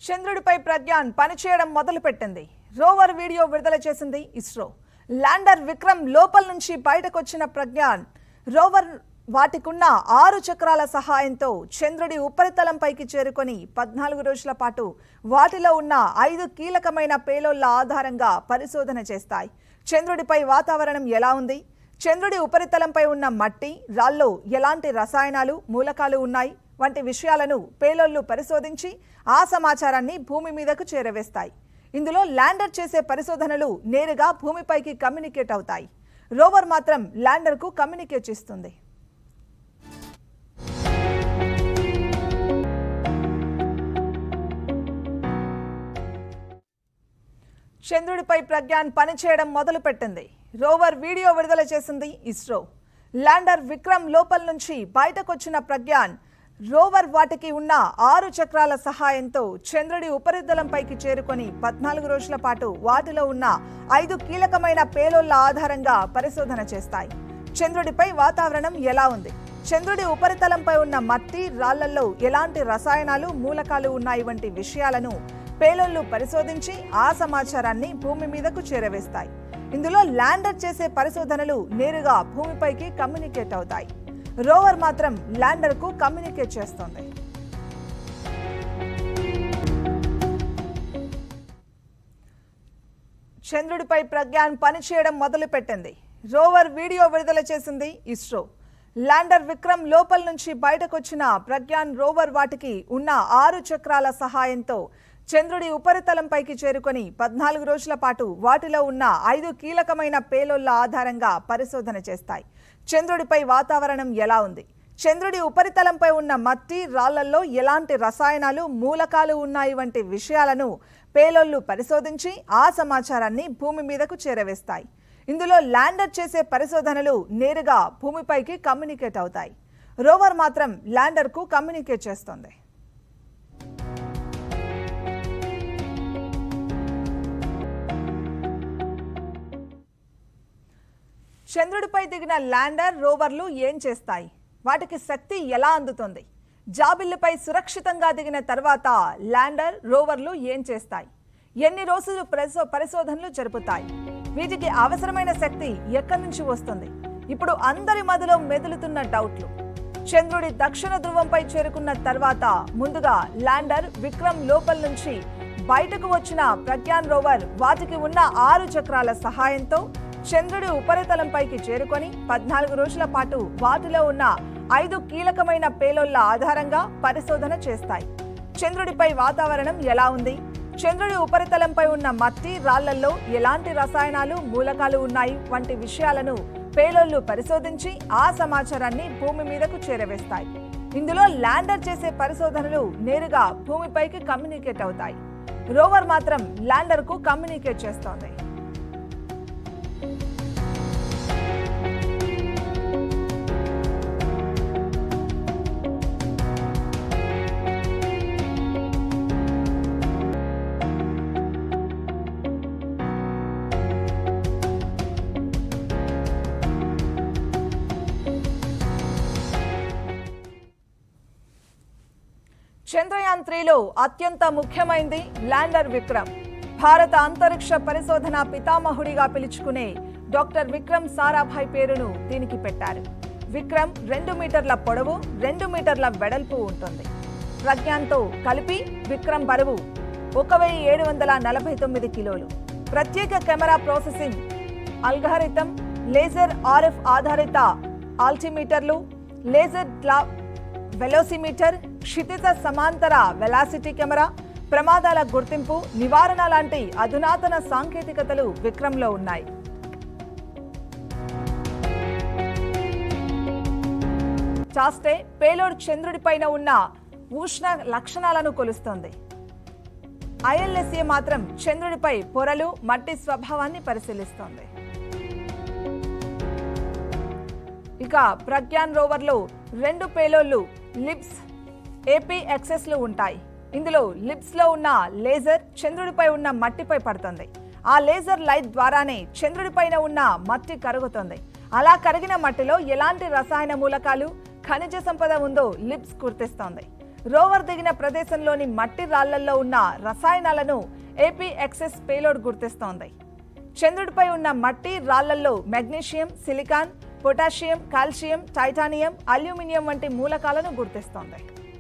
చంద్రుడిపై ప్రజ్ఞాన్ పనిచేయడం మొదలుపెట్టింది రోవర్ వీడియో విడుదల చేసింది ఇస్రో ల్యాండర్ విక్రమ్ లోపల నుంచి బయటకొచ్చిన ప్రజ్ఞాన్ రోవర్ వాటికున్న ఆరు చక్రాల సహాయంతో చంద్రుడి ఉపరితలంపైకి చేరుకొని పద్నాలుగు రోజుల పాటు వాటిలో ఉన్న ఐదు కీలకమైన పేలోళ్ల ఆధారంగా పరిశోధన చేస్తాయి చంద్రుడిపై వాతావరణం ఎలా ఉంది చంద్రుడి ఉపరితలంపై ఉన్న మట్టి రాళ్ళు ఎలాంటి రసాయనాలు మూలకాలు ఉన్నాయి వంటి విషయాలను పేలోళ్లు పరిశోధించి ఆ సమాచారాన్ని భూమి మీదకు చేరవేస్తాయి ఇందులో ల్యాండర్ చేసే పరిశోధనలు నేరుగా భూమిపైకి కమ్యూనికేట్ అవుతాయి రోవర్ మాత్రం ల్యాండర్కు కమ్యూనికేట్ చేస్తుంది చంద్రుడిపై ప్రజ్ఞాన్ పనిచేయడం మొదలుపెట్టింది రోవర్ వీడియో విడుదల చేసింది ఇస్రో ల్యాండర్ విక్రమ్ లోపల నుంచి బయటకొచ్చిన ప్రజ్ఞాన్ రోవర్ వాటికి ఉన్న ఆరు చక్రాల సహాయంతో చంద్రుడి ఉపరితలంపైకి చేరుకొని పద్నాలుగు రోజుల పాటు వాటిలో ఉన్న ఐదు కీలకమైన పేలోళ్ల ఆధారంగా పరిశోధన చేస్తాయి చంద్రుడిపై వాతావరణం ఎలా ఉంది చంద్రుడి ఉపరితలంపై ఉన్న మట్టి రాళ్లలో ఎలాంటి రసాయనాలు మూలకాలు ఉన్నాయి వంటి విషయాలను పేలోళ్లు పరిశోధించి ఆ సమాచారాన్ని భూమి మీదకు చేరవేస్తాయి ఇందులో ల్యాండర్ చేసే పరిశోధనలు నేరుగా భూమిపైకి కమ్యూనికేట్ అవుతాయి రోవర్ మాత్రం ల్యాండర్కు కమ్యూనికేట్ చేస్తోంది చంద్రుడిపై ప్రజ్ఞాన్ పనిచేయడం మొదలుపెట్టింది రోవర్ వీడియో విడుదల చేసింది ఇస్రో ల్యాండర్ విక్రమ్ లోపల నుంచి బయటకొచ్చిన ప్రజ్ఞాన్ రోవర్ వాటికి ఉన్న ఆరు చక్రాల సహాయంతో చంద్రుడి ఉపరితలంపైకి చేరుకొని పద్నాలుగు రోజుల పాటు వాటిలో ఉన్న ఐదు కీలకమైన పేలోళ్ల ఆధారంగా పరిశోధన చేస్తాయి చంద్రుడిపై వాతావరణం ఎలా ఉంది చంద్రుడి ఉపరితలంపై ఉన్న మట్టి రాళ్లలో ఎలాంటి రసాయనాలు మూలకాలు ఉన్నాయి వంటి విషయాలను పేలోళ్లు పరిశోధించి ఆ సమాచారాన్ని భూమి మీదకు చేరవేస్తాయి ఇందులో ల్యాండర్ చేసే పరిశోధనలు నేరుగా భూమిపైకి కమ్యూనికేట్ అవుతాయి రోవర్ మాత్రం ల్యాండర్కు కమ్యూనికేట్ చేస్తోంది చంద్రుడిపై దిగిన ల్యాండర్ రోవర్లు ఏం చేస్తాయి వాటికి శక్తి ఎలా అందుతుంది జాబిల్లిపై సురక్షితంగా దిగిన తర్వాత ల్యాండర్ రోవర్లు ఏం చేస్తాయి ఎన్ని రోజులు పరిశో పరిశోధనలు జరుపుతాయి వీటికి అవసరమైన శక్తి ఎక్కడి నుంచి వస్తుంది ఇప్పుడు అందరి మదిలో మెదులుతున్న డౌట్లు చంద్రుడి దక్షిణ ధ్రువంపై చేరుకున్న తర్వాత ముందుగా ల్యాండర్ విక్రమ్ లోపల నుంచి బయటకు వచ్చిన ప్రజ్ఞాన్ రోవర్ వాటికి ఉన్న ఆరు చక్రాల సహాయంతో చంద్రుడి ఉపరితలంపైకి చేరుకొని పద్నాలుగు రోజుల పాటు వాటిలో ఉన్న ఐదు కీలకమైన పేలోళ్ల ఆధారంగా పరిశోధన చేస్తాయి చంద్రుడిపై వాతావరణం ఎలా ఉంది చంద్రుడి ఉపరితలంపై ఉన్న మట్టి రాళ్లలో ఎలాంటి రసాయనాలు మూలకాలు ఉన్నాయి వంటి విషయాలను పేలోళ్లు పరిశోధించి ఆ సమాచారాన్ని భూమి మీదకు చేరవేస్తాయి ఇందులో ల్యాండర్ చేసే పరిశోధనలు నేరుగా భూమిపైకి కమ్యూనికేట్ అవుతాయి రోవర్ మాత్రం ల్యాండర్కు కమ్యూనికేట్ చేస్తోంది చంద్రయాన్ త్రీలో అత్యంత ముఖ్యమైంది ల్యాండర్ విక్రమ్ భారత అంతరిక్ష పరిశోధన పితామహుడిగా పిలుచుకునే డాక్టర్ విక్రమ్ సారాభాయ్ పేరును దీనికి పెట్టారు విక్రమ్ రెండు మీటర్ల పొడవు రెండు మీటర్ల వెడల్పు ఉంటుంది ప్రజ్ఞాన్తో కలిపి విక్రమ్ బరువు ఒక వెయ్యి ఏడు వందల నలభై తొమ్మిది కిలోలు ప్రత్యేక camera processing algorithm laser RF ఆధారిత ఆల్టిమీటర్లు లేజర్ గ్లా వెలోసిమీటర్ క్షితిజ సమాంతర వెలాసిటీ కెమెరా ప్రమాదాల గుర్తింపు నివారణ లాంటి అధునాతన సాంకేతికతలు విక్రమ్లో ఉన్నాయి చాస్తే పేలోడ్ చంద్రుడిపైన ఉన్న ఉష్ణ లక్షణాలను కొలుస్తోంది ఐఎల్ఎస్ఏ మాత్రం చంద్రుడిపై పొరలు మట్టి స్వభావాన్ని పరిశీలిస్తోంది ఇక ప్రజ్ఞాన్ రోవర్లో రెండు పేలోళ్లు లిప్స్ ఏపీ ఎక్సెస్లు ఉంటాయి ఇందులో లిప్స్లో ఉన్న లేజర్ చంద్రుడిపై ఉన్న మట్టిపై పడుతుంది ఆ లేజర్ లైట్ ద్వారానే చంద్రుడిపైన ఉన్న మట్టి కరుగుతుంది అలా కరిగిన మట్టిలో ఎలాంటి రసాయన మూలకాలు ఖనిజ సంపద ఉందో లిప్స్ గుర్తిస్తోంది రోవర్ దిగిన ప్రదేశంలోని మట్టి రాళ్లల్లో ఉన్న రసాయనాలను ఏపీ ఎక్సెస్ పేలోడ్ గుర్తిస్తోంది చంద్రుడిపై ఉన్న మట్టి రాళ్లల్లో magnesium silicon potassium calcium titanium aluminium వంటి మూలకాలను గుర్తిస్తోంది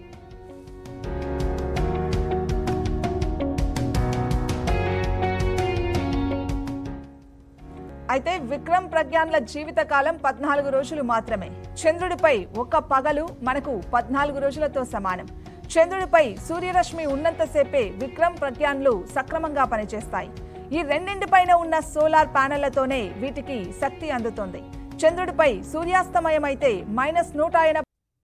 అయితే విక్రమ్ ప్రజ్ఞాన్ల జీవితకాలం పద్నాలుగు రోజులు మాత్రమే చంద్రుడిపై ఒక పగలు మనకు పద్నాలుగు రోజులతో సమానం చంద్రుడిపై సూర్యరశ్మి ఉన్నంతసేపే విక్రమ్ ప్రజ్ఞాన్లు సక్రమంగా పనిచేస్తాయి ఈ రెండింటిపైన ఉన్న సోలార్ ప్యానెళ్లతోనే వీటికి శక్తి అందుతోంది చంద్రుడిపై సూర్యాస్తమయమైతే మైనస్ నూట